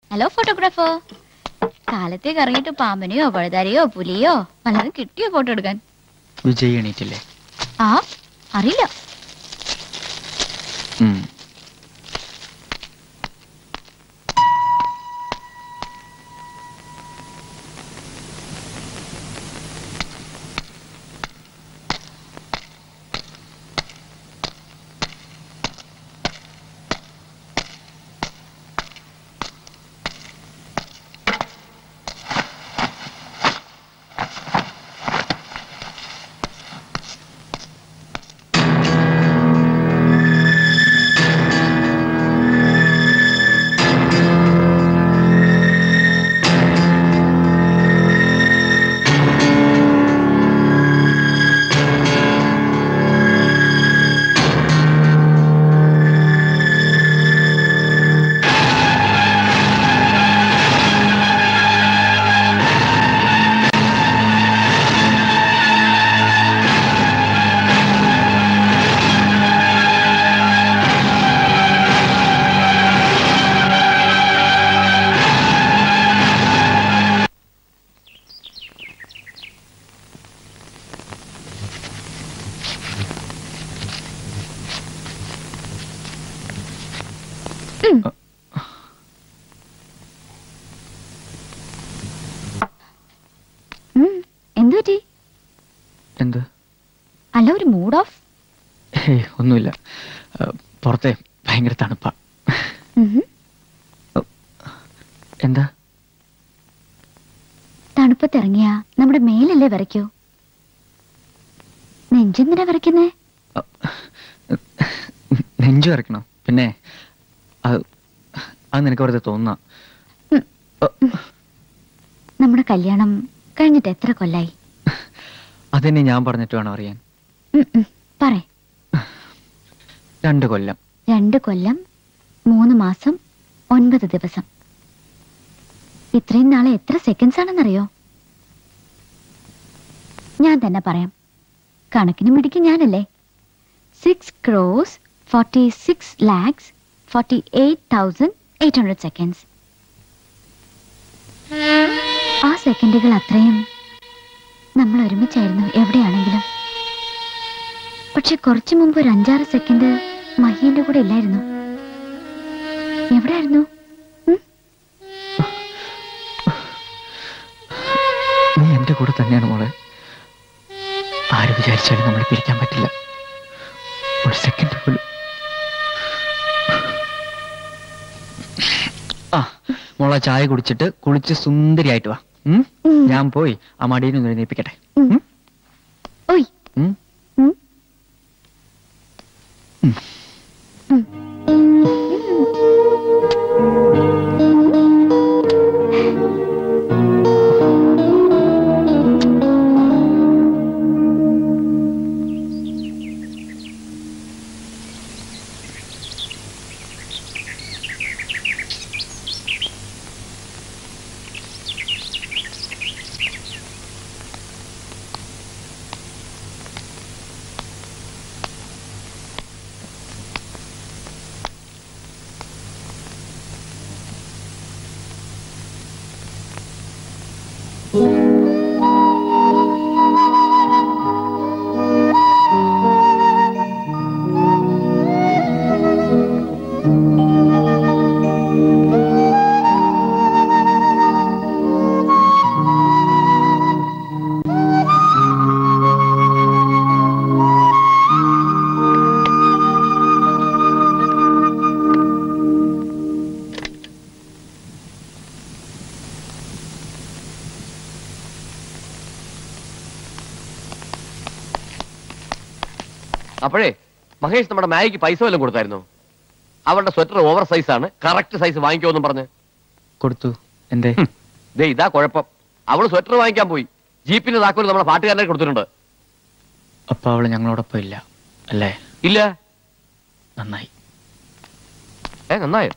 Hello photographer കാലത്തേക്ക് ഇറങ്ങിയിട്ട് പാമ്പനെയോ പഴുതാരയോ പുലിയോ വല്ലതും കിട്ടിയോ ഫോട്ടോ എടുക്കാൻ വിജയ് എണീറ്റില്ലേ ആ അറിയില്ല ഉം. എന്തു പറ്റി എന്ത് അല്ല ഒരു മൂഡ് ഓഫ് ഹേയ് ഒന്നുമില്ല ആ, പുറത്തെ ഭയങ്കര തണുപ്പാ എന്താ തണുപ്പത്തിറങ്ങിയ നമ്മുടെ മേലല്ലേ വരയ്ക്കൂ നെഞ്ചെന്തിനാ വരയ്ക്കുന്നേ നെഞ്ചു വരയ്ക്കണോ പിന്നെ അത് അത് നിനക്ക് വെറുതെ തോന്നുന്ന നമ്മുടെ കല്യാണം കഴിഞ്ഞിട്ട് എത്ര കൊല്ലായി അതെന്നെ ഞാൻ പറഞ്ഞിട്ട് വേണം അറിയാൻ ഉം, ഉം, പറയ് രണ്ട് കൊല്ലം രണ്ട് കൊല്ലം മൂന്ന് മാസം ഒൻപത് ദിവസം ഇത്രയും നാളെ എത്ര സെക്കൻഡ്സ് ആണെന്നറിയോ ഞാൻ തന്നെ പറയാം കണക്കിന് മിടിക്ക് ഞാനല്ലേ six crores forty six lakhs forty eight thousand eight hundred seconds ആ സെക്കൻഡുകൾ അത്രയും നമ്മൾ ഒരുമിച്ചായിരുന്നു എവിടെയാണെങ്കിലും പക്ഷെ കുറച്ചു മുമ്പ് ഒരു അഞ്ചാറ് സെക്കൻഡ് മഹിയന്റെ കൂടെ ഇല്ലായിരുന്നു എവിടെയായിരുന്നു നീ എന്റെ കൂടെ തന്നെയാണ് മോളെ ആര് വിചാരിച്ചാലും നമ്മളെ പിരിക്കാൻ പറ്റില്ല ഒരു സെക്കൻഡ് പോലും ആ മോളെ ചായ കുടിച്ചിട്ട് കുളിച്ച് സുന്ദരിയായിട്ട് വാ ഉം? ഞാൻ പോയി ആ മടിയിൽ നിന്ന് എഴുന്നേൽപ്പിക്കട്ടെ ഉം? ഓയ് ഉം? ഉം. അപ്പോഴേ മഹേഷ് നമ്മുടെ മാഗിക്ക് പൈസ വല്ലതും കൊടുത്തായിരുന്നു അവളുടെ സ്വെറ്റർ ഓവർ സൈസ് ആണ് കറക്റ്റ് സൈസ് വാങ്ങിക്കുമെന്നും പറഞ്ഞ് കൊടുത്തു എന്തേ ദേ ഇതാ കുഴപ്പം അവള് സ്വെറ്റർ വാങ്ങിക്കാൻ പോയി ജീപ്പിന്റെ താക്കോല് നമ്മുടെ പാട്ടുകാരനെ കൊടുത്തിട്ടുണ്ട് അപ്പൊ അവള് ഞങ്ങളോടൊപ്പം ഇല്ല അല്ലേ ഇല്ല നന്നായി ഏ നന്നായോ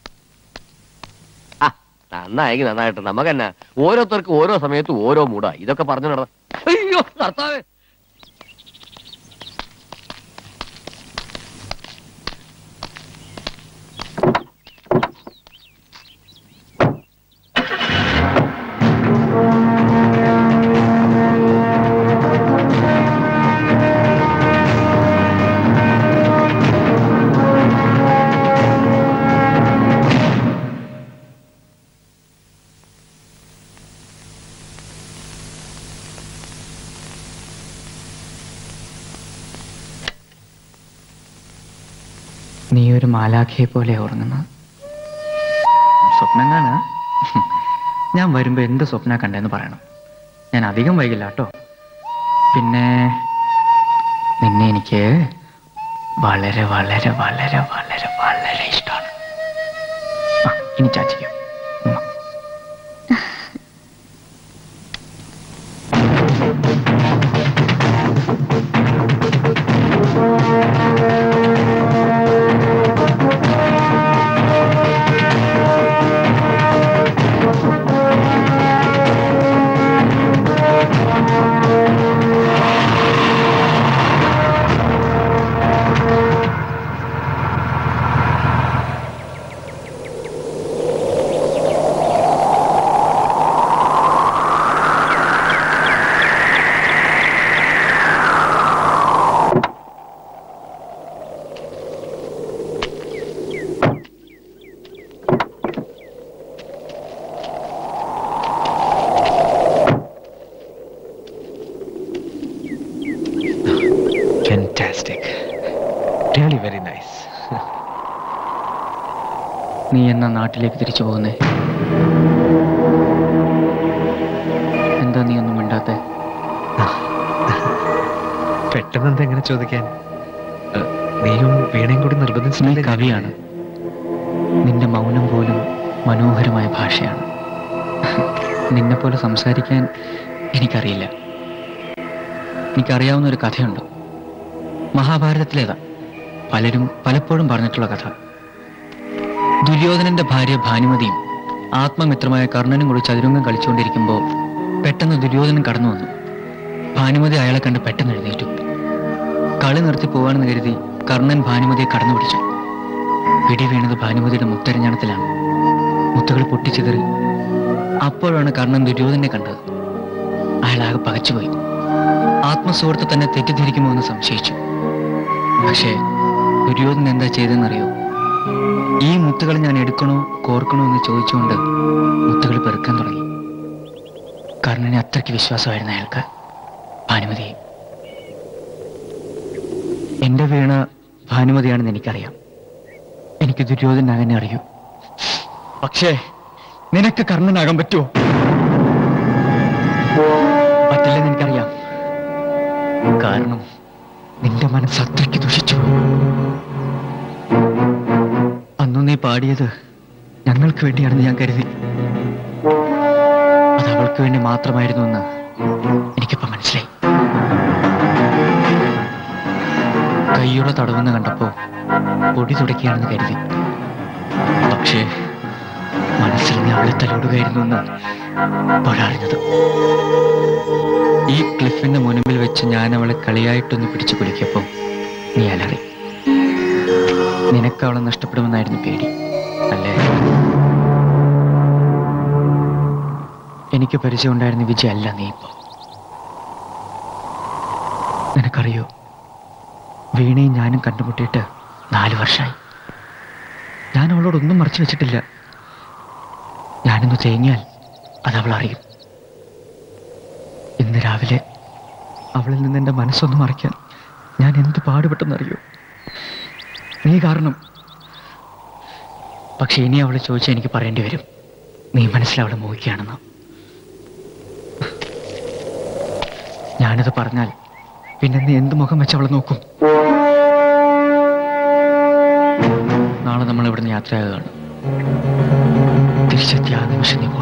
ആ നന്നായെങ്കിൽ നന്നായിട്ട് നമുക്കെന്നാ ഓരോരുത്തർക്ക് ഓരോ സമയത്ത് ഓരോ മൂടാ ഇതൊക്കെ പറഞ്ഞു നടന്ന അയ്യോ കർത്താവേ നീ ഒരു മാലാഖയെ പോലെ ഉറങ്ങുന്നത് സ്വപ്നം കാണാ ഞാൻ വരുമ്പോ എന്ത് സ്വപ്ന കണ്ടെന്ന് പറയണം ഞാൻ അധികം വൈകില്ല കേട്ടോ പിന്നെ നിന്നെ എനിക്ക് വളരെ വളരെ വളരെ വളരെ വളരെ ഇഷ്ടമാണ് ആ, ഇനി ചാച്ചിക്കോ ഉമ്മ. Fantastic. Really very nice. നീ എന്നാ നാട്ടിലേക്ക് തിരിച്ചു പോകുന്നേ എന്താ നീ ഒന്നും മിണ്ടാത്തെ പെട്ടെന്ന് എന്താ എങ്ങനെ ചോദിക്കാൻ ഏ, നീയും വീണയും കൂടി നീ നിർബന്ധിച്ചില്ലേ കവിയാണ് നിന്റെ മൗനം പോലും മനോഹരമായ ഭാഷയാണ് നിന്നെ പോലെ സംസാരിക്കാൻ എനിക്കറിയില്ല എനിക്കറിയാവുന്ന ഒരു കഥയുണ്ട് മഹാഭാരതത്തിലേതാ പലരും പലപ്പോഴും പറഞ്ഞിട്ടുള്ള കഥ ദുര്യോധനന്റെ ഭാര്യ ഭാനുമതിയും ആത്മമിത്രമായ കർണനും കൂടി ചതുരംഗം കളിച്ചുകൊണ്ടിരിക്കുമ്പോൾ പെട്ടെന്ന് ദുര്യോധനൻ കടന്നു വന്നു ഭാനുമതി അയാളെ കണ്ട് പെട്ടെന്ന് എഴുന്നേറ്റു കളി നിർത്തി പോവാണെന്ന് കരുതി കർണൻ ഭാനുമതിയെ കടന്നു പിടിച്ചു പിടി വീണത് ഭാനുമതിയുടെ മുത്തരഞ്ഞാണത്തിലാണ് മുത്തുകൾ പൊട്ടിച്ചിതറി അപ്പോഴാണ് കർണൻ ദുര്യോധനെ കണ്ടത് അയാളാകെ പകച്ചുപോയി ആത്മസുഹൃത്ത് തന്നെ തെറ്റിദ്ധരിക്കുമോ എന്ന് സംശയിച്ചു പക്ഷേ ദുര്യോധനൻ എന്താ ചെയ്തെന്നറിയോ ഈ മുത്തുകൾ ഞാൻ എടുക്കണോ കോർക്കണോ എന്ന് ചോദിച്ചുകൊണ്ട് മുത്തുകൾ പെറുക്കാൻ തുടങ്ങി കർണനെ അത്രയ്ക്ക് വിശ്വാസമായിരുന്നു അയാൾക്ക് ഭാനുമതിയെ എന്റെ വീണ ഭാനുമതിയാണെന്ന് എനിക്കറിയാം എനിക്ക് ദുര്യോധനാകാൻ അറിയൂ പക്ഷേ നിനക്ക് കർണനാകാൻ പറ്റുമോ പറ്റില്ലെന്ന് എനിക്കറിയാം കാരണം നിന്റെ മനസ്സ് അത്രയ്ക്ക് ദുഷിച്ചു അന്നു നീ പാടിയത് ഞങ്ങൾക്ക് വേണ്ടിയാണെന്ന് ഞാൻ കരുതി അത് അവൾക്ക് വേണ്ടി മാത്രമായിരുന്നു എന്ന് എനിക്കിപ്പോ മനസ്സിലായി കൈയുടെ തടവെന്ന് കണ്ടപ്പോ പൊടി തുടക്കുകയാണെന്ന് കരുതി പക്ഷേ മനസ്സിൽ നീ അവളെ തലോടുകയായിരുന്നു എന്ന് ഇപ്പോഴറിഞ്ഞത് ഈ ക്ലിഫിന്റെ മുൻപിൽ വെച്ച് ഞാൻ അവളെ കളിയായിട്ടൊന്ന് പിടിച്ചു കുലിക്കപ്പോ നീ അലറി നിനക്ക് അവളെ നഷ്ടപ്പെടുമെന്നായിരുന്നു പേടി അല്ലേ എനിക്ക് പരിചയം ഉണ്ടായിരുന്ന വിജയ അല്ല നീ ഇപ്പോ നിനക്കറിയോ വീണയും ഞാനും കണ്ടുമുട്ടിയിട്ട് നാല് വർഷമായി ഞാൻ അവളോടൊന്നും മറച്ചു വെച്ചിട്ടില്ല ഞാനൊന്ന് തേങ്ങിയാൽ അത് അവൾ അറിയും ഇന്ന് രാവിലെ അവളിൽ നിന്ന് എൻ്റെ മനസ്സൊന്ന് മറയ്ക്കാൻ ഞാൻ എന്ത് പാടുപെട്ടെന്നറിയോ നീ കാരണം പക്ഷെ ഇനി അവളെ ചോദിച്ചാൽ എനിക്ക് പറയേണ്ടി വരും നീ മനസ്സിൽ അവളെ മോഹിക്കുകയാണെന്ന് ഞാനത് പറഞ്ഞാൽ പിന്നെ നീ എന്ത് മുഖം വെച്ച് അവളെ നോക്കും നാളെ നമ്മൾ ഇവിടുന്ന് യാത്രയാകുകയാണ് തിരിച്ചെത്തിയ ആ നിമിഷം നീ